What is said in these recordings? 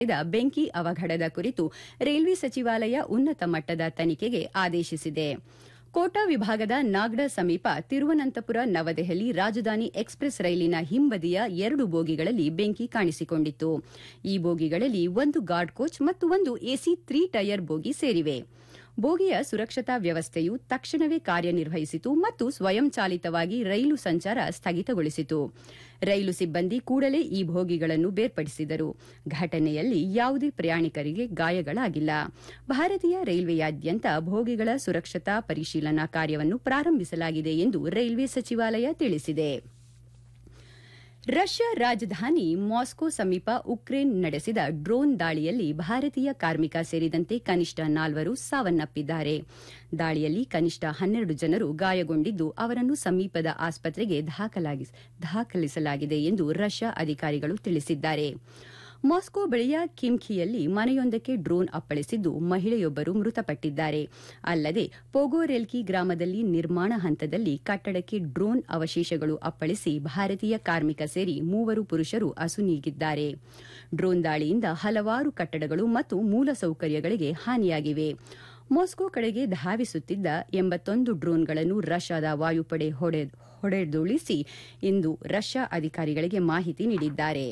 ಬೆಂಕಿ ಅವಘಡದ ಕುರಿತು ರೈಲ್ವೆ ಸಚಿವಾಲಯ ಉನ್ನತ ಮಟ್ಟದ ತನಿಖೆಗೆ ಆದೇಶಿಸಿದೆ ಕೋಟಾ ವಿಭಾಗದ ನಾಗ್ಡ ಸಮೀಪ ತಿರುವನಂತಪುರ ನವದೆಹಲಿ ರಾಜಧಾನಿ ಎಕ್ಸ್ಪ್ರೆಸ್ ರೈಲಿನ ಹಿಂಬದಿಯ ಎರಡು ಬೋಗಿಗಳಲ್ಲಿ ಬೆಂಕಿ ಕಾಣಿಸಿಕೊಂಡಿತ್ತು ಈ ಬೋಗಿಗಳಲ್ಲಿ ಒಂದು ಗಾರ್ಡ್ ಕೋಚ್ ಮತ್ತು ಒಂದು ಎಸಿ ತ್ರೀ ಟೈರ್ ಬೋಗಿ ಸೇರಿವೆ ಬೋಗಿಯ ಸುರಕ್ಷತಾ ವ್ಯವಸ್ಥೆಯು ತಕ್ಷಣವೇ ಕಾರ್ಯನಿರ್ವಹಿಸಿತು ಮತ್ತು ಸ್ವಯಂಚಾಲಿತವಾಗಿ ರೈಲು ಸಂಚಾರ ಸ್ಥಗಿತಗೊಳಿಸಿತು ರೈಲು ಸಿಬ್ಬಂದಿ ಕೂಡಲೇ ಈ ಬೋಗಿಗಳನ್ನು ಬೇರ್ಪಡಿಸಿದರು ಘಟನೆಯಲ್ಲಿ ಯಾವುದೇ ಪ್ರಯಾಣಿಕರಿಗೆ ಗಾಯಗಳಾಗಿಲ್ಲ ಭಾರತೀಯ ರೈಲ್ವೆಯಾದ್ಯಂತ ಬೋಗಿಗಳ ಸುರಕ್ಷತಾ ಪರಿಶೀಲನಾ ಕಾರ್ಯವನ್ನು ಪ್ರಾರಂಭಿಸಲಾಗಿದೆ ಎಂದು ರೈಲ್ವೆ ಸಚಿವಾಲಯ ತಿಳಿಸಿದೆ ರಷ್ಯಾ ರಾಜಧಾನಿ ಮಾಸ್ಕೋ ಸಮೀಪ ಉಕ್ರೇನ್ ನಡೆಸಿದ ಡ್ರೋನ್ ದಾಳಿಯಲ್ಲಿ ಭಾರತೀಯ ಕಾರ್ಮಿಕ ಸೇರಿದಂತೆ ಕನಿಷ್ಠ ನಾಲ್ವರು ಸಾವನ್ನಪ್ಪಿದ್ದಾರೆ ದಾಳಿಯಲ್ಲಿ ಕನಿಷ್ಠ ಹನ್ನೆರಡು ಜನರು ಗಾಯಗೊಂಡಿದ್ದು ಅವರನ್ನು ಸಮೀಪದ ಆಸ್ಪತ್ರೆಗೆ ದಾಖಲಿಸಲಾಗಿದೆ ಎಂದು ರಷ್ಯಾ ಅಧಿಕಾರಿಗಳು ತಿಳಿಸಿದ್ದಾರೆ ಮಾಸ್ಕೋ ಬಳಿಯ ಕಿಮ್ಖಿಯಲ್ಲಿ ಮನೆಯೊಂದಕ್ಕೆ ಡ್ರೋನ್ ಅಪ್ಪಳಿಸಿದ್ದು ಮಹಿಳೆಯೊಬ್ಬರು ಮೃತಪಟ್ಟಿದ್ದಾರೆ ಅಲ್ಲದೆ ಪೋಗೋರೆಲ್ಕಿ ಗ್ರಾಮದಲ್ಲಿ ನಿರ್ಮಾಣ ಹಂತದಲ್ಲಿ ಕಟ್ಟಡಕ್ಕೆ ಡ್ರೋನ್ ಅವಶೇಷಗಳು ಅಪ್ಪಳಿಸಿ ಭಾರತೀಯ ಕಾರ್ಮಿಕ ಸೇರಿ ಮೂವರು ಪುರುಷರು ಅಸುನೀಗಿದ್ದಾರೆ ಡ್ರೋನ್ ದಾಳಿಯಿಂದ ಹಲವಾರು ಕಟ್ಟಡಗಳು ಮತ್ತು ಮೂಲಸೌಕರ್ಯಗಳಿಗೆ ಹಾನಿಯಾಗಿವೆ ಮಾಸ್ಕೋ ಕಡೆಗೆ ಧಾವಿಸುತ್ತಿದ್ದ ಎಂಬತ್ತೊಂದು ಡ್ರೋನ್ಗಳನ್ನು ರಷ್ಯಾದ ವಾಯುಪಡೆ ಹೊಡೆದುರುಳಿಸಿ ಇಂದು ರಷ್ಯಾ ಅಧಿಕಾರಿಗಳಿಗೆ ಮಾಹಿತಿ ನೀಡಿದ್ದಾರೆ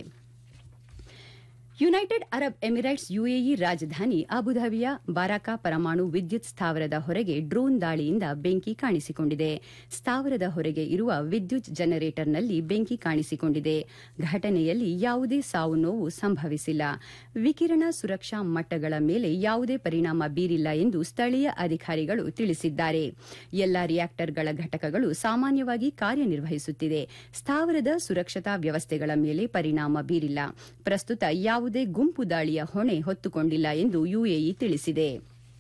ಯುನೈಟೆಡ್ ಅರಬ್ ಎಮಿರೇಟ್ಸ್ ಯುಎಇ ರಾಜಧಾನಿ ಅಬುಧಾಬಿಯ ಬಾರಾಕಾ ಪರಮಾಣು ವಿದ್ಯುತ್ ಸ್ಥಾವರದ ಹೊರಗೆ ಡ್ರೋನ್ ದಾಳಿಯಿಂದ ಬೆಂಕಿ ಕಾಣಿಸಿಕೊಂಡಿದೆ ಸ್ಥಾವರದ ಹೊರಗೆ ಇರುವ ವಿದ್ಯುತ್ ಜನರೇಟರ್ನಲ್ಲಿ ಬೆಂಕಿ ಕಾಣಿಸಿಕೊಂಡಿದೆ ಘಟನೆಯಲ್ಲಿ ಯಾವುದೇ ಸಾವು ನೋವು ಸಂಭವಿಸಿಲ್ಲ ವಿಕಿರಣ ಸುರಕ್ಷಾ ಮಟ್ಟಗಳ ಮೇಲೆ ಯಾವುದೇ ಪರಿಣಾಮ ಬೀರಿಲ್ಲ ಎಂದು ಸ್ಥಳೀಯ ಅಧಿಕಾರಿಗಳು ತಿಳಿಸಿದ್ದಾರೆ ಎಲ್ಲಾ ರಿಯಾಕ್ಟರ್ಗಳ ಘಟಕಗಳು ಸಾಮಾನ್ಯವಾಗಿ ಕಾರ್ಯನಿರ್ವಹಿಸುತ್ತಿದೆ ಸ್ಥಾವರದ ಸುರಕ್ಷತಾ ವ್ಯವಸ್ಥೆಗಳ ಮೇಲೆ ಪರಿಣಾಮ ಬೀರಿಲ್ಲ ಪ್ರಸ್ತುತ ಯಾವುದೇ ಗುಂಪು ದಾಳಿಯ ಹೊಣೆ ಹೊತ್ತುಕೊಂಡಿಲ್ಲ ಎಂದು ಯುಎಇ ತಿಳಿಸಿದೆ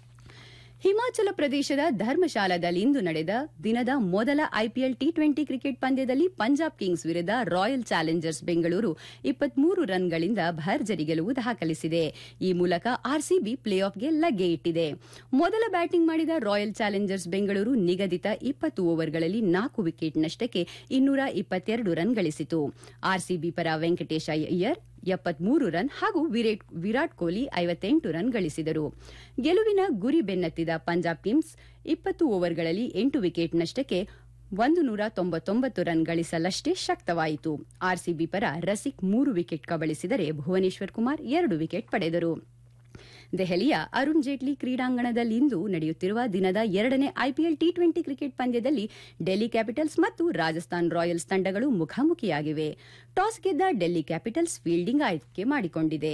ಹಿಮಾಚಲ ಪ್ರದೇಶದ ಧರ್ಮಶಾಲಾದಲ್ಲಿಂದು ನಡೆದ ದಿನದ ಮೊದಲ ಐಪಿಎಲ್ ಟಿ ಟ್ವೆಂಟಿ ಕ್ರಿಕೆಟ್ ಪಂದ್ಯದಲ್ಲಿ ಪಂಜಾಬ್ ಕಿಂಗ್ಸ್ ವಿರುದ್ಧ ರಾಯಲ್ ಚಾಲೆಂಜರ್ಸ್ ಬೆಂಗಳೂರು ಇಪ್ಪತ್ಮೂರು ರನ್ಗಳಿಂದ ಭರ್ಜರಿ ಗೆಲುವು ದಾಖಲಿಸಿದೆ ಈ ಮೂಲಕ ಆರ್ಸಿಬಿ ಪ್ಲೇ ಆಫ್ಗೆ ಲಗ್ಗೆ ಇಟ್ಟಿದೆ ಮೊದಲ ಬ್ಯಾಟಿಂಗ್ ಮಾಡಿದ ರಾಯಲ್ ಚಾಲೆಂಜರ್ಸ್ ಬೆಂಗಳೂರು ನಿಗದಿತ ಇಪ್ಪತ್ತು ಓವರ್ಗಳಲ್ಲಿ ನಾಲ್ಕು ವಿಕೆಟ್ ನಷ್ಟಕ್ಕೆ ಇನ್ನೂರ ಇಪ್ಪತ್ತೆರಡು ರನ್ ಗಳಿಸಿತು ಆರ್ಸಿಬಿ ಪರ ವೆಂಕಟೇಶ ಅಯ್ಯರ್ ಎಪ್ಪತ್ಮೂರು ರನ್ ಹಾಗೂ ವಿರಾಟ್ ಕೊಹ್ಲಿ ಐವತ್ತೆಂಟು ರನ್ ಗಳಿಸಿದರು ಗೆಲುವಿನ ಗುರಿ ಬೆನ್ನತ್ತಿದ ಪಂಜಾಬ್ ಕಿಂಗ್ಸ್ ಇಪ್ಪತ್ತು ಓವರ್ಗಳಲ್ಲಿ ಎಂಟು ವಿಕೆಟ್ ನಷ್ಟಕ್ಕೆ ಒಂದು ನೂರ ತೊಂಬತ್ತೊಂಬತ್ತು ರನ್ ಗಳಿಸಲಷ್ಟೇ ಶಕ್ತವಾಯಿತು ಆರ್ಸಿಬಿ ಪರ ರಸಿಕ್ ಮೂರು ವಿಕೆಟ್ ಕಬಳಿಸಿದರೆ ಭುವನೇಶ್ವರ್ ಕುಮಾರ್ ಎರಡು ವಿಕೆಟ್ ಪಡೆದರು ದೆಹಲಿಯ ಅರುಣ್ ಜೇಟ್ಲಿ ಕ್ರೀಡಾಂಗಣದಲ್ಲಿಂದು ನಡೆಯುತ್ತಿರುವ ದಿನದ ಎರಡನೇ ಐಪಿಎಲ್ ಟಿ ಟ್ವೆಂಟಿ ಕ್ರಿಕೆಟ್ ಪಂದ್ಯದಲ್ಲಿ ಡೆಲ್ಲಿ ಕ್ಯಾಪಿಟಲ್ಸ್ ಮತ್ತು ರಾಜಸ್ಥಾನ್ ರಾಯಲ್ಸ್ ತಂಡಗಳು ಮುಖಾಮುಖಿಯಾಗಿವೆ ಟಾಸ್ ಗೆದ್ದ ಡೆಲ್ಲಿ ಕ್ಯಾಪಿಟಲ್ಸ್ ಫೀಲ್ಡಿಂಗ್ ಆಯ್ಕೆ ಮಾಡಿಕೊಂಡಿದೆ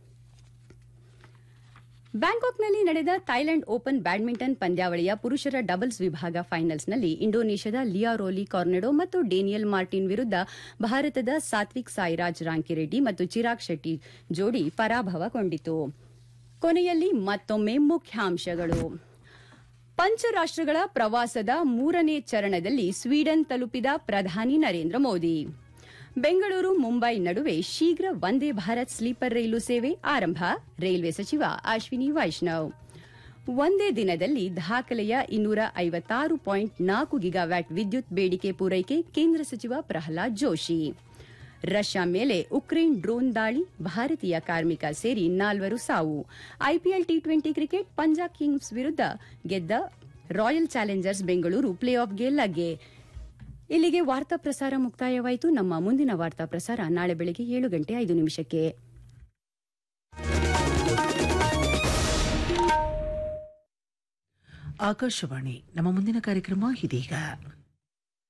ಬ್ಯಾಂಕಾಕ್ನಲ್ಲಿ ನಡೆದ ಥೈಲ್ಯಾಂಡ್ ಓಪನ್ ಬ್ಯಾಡ್ಮಿಂಟನ್ ಪಂದ್ಯಾವಳಿಯ ಪುರುಷರ ಡಬಲ್ಸ್ ವಿಭಾಗ ಫೈನಲ್ಸ್ನಲ್ಲಿ ಇಂಡೋನೇಷ್ಯಾದ ಲಿಯಾರೋಲಿ ಕಾರ್ನೆಡೋ ಮತ್ತು ಡೇನಿಯಲ್ ಮಾರ್ಟಿನ್ ವಿರುದ್ಧ ಭಾರತದ ಸಾತ್ವಿಕ್ ಸಾಯಿರಾಜ್ ರಾಂಕಿರೆಡ್ಡಿ ಮತ್ತು ಚಿರಾಗ್ ಶೆಟ್ಟಿ ಜೋಡಿ ಪರಾಭವಗೊಂಡಿತು ಕೊನೆಯಲ್ಲಿ ಮತ್ತೊಮ್ಮೆ ಮುಖ್ಯಾಂಶಗಳು ಪಂಚರಾಷ್ಟ್ರಗಳ ಪ್ರವಾಸದ ಮೂರನೇ ಚರಣದಲ್ಲಿ ಸ್ವೀಡನ್ ತಲುಪಿದ ಪ್ರಧಾನಿ ನರೇಂದ್ರ ಮೋದಿ ಬೆಂಗಳೂರು ಮುಂಬೈ ನಡುವೆ ಶೀಘ್ರ ವಂದೇ ಭಾರತ್ ಸ್ಲೀಪರ್ ರೈಲು ಸೇವೆ ಆರಂಭ ರೈಲ್ವೆ ಸಚಿವ ಅಶ್ವಿನಿ ವೈಷ್ಣವ್ ಒಂದೇ ದಿನದಲ್ಲಿ ದಾಖಲೆಯ ಇನ್ನೂರ ಐವತ್ತಾರು ಪಾಯಿಂಟ್ ನಾಲ್ಕು ಗಿಗಾವ್ಯಾಟ್ ವಿದ್ಯುತ್ ಬೇಡಿಕೆ ಪೂರೈಕೆ ಕೇಂದ್ರ ಸಚಿವ ಪ್ರಹ್ಲಾದ್ ಜೋಶಿ ರಷ್ಯಾ ಮೇಲೆ ಉಕ್ರೇನ್ ಡ್ರೋನ್ ದಾಳಿ ಭಾರತೀಯ ಕಾರ್ಮಿಕ ಸೇರಿ ನಾಲ್ವರು ಸಾವು IPL T twenty cricket Punjab Kings ವಿರುದ್ಧ ಗೆದ್ದ ರಾಯಲ್ ಚಾಲೆಂಜರ್ಸ್ ಬೆಂಗಳೂರು ಪ್ಲೇ ಆಫ್ಗೆ ಲಗ್ಗೆ ಇಲ್ಲಿಗೆ ವಾರ್ತಾ ಪ್ರಸಾರ ಮುಕ್ತಾಯವಾಯಿತು ನಮ್ಮ ಮುಂದಿನ ವಾರ್ತಾ ಪ್ರಸಾರ ನಾಳೆ ಬೆಳಗ್ಗೆ ಏಳು ಗಂಟೆ ಐದು ನಿಮಿಷಕ್ಕೆ ಆಕಾಶವಾಣಿ ನಮ್ಮ ಮುಂದಿನ ಕಾರ್ಯಕ್ರಮ ಇದೀಗ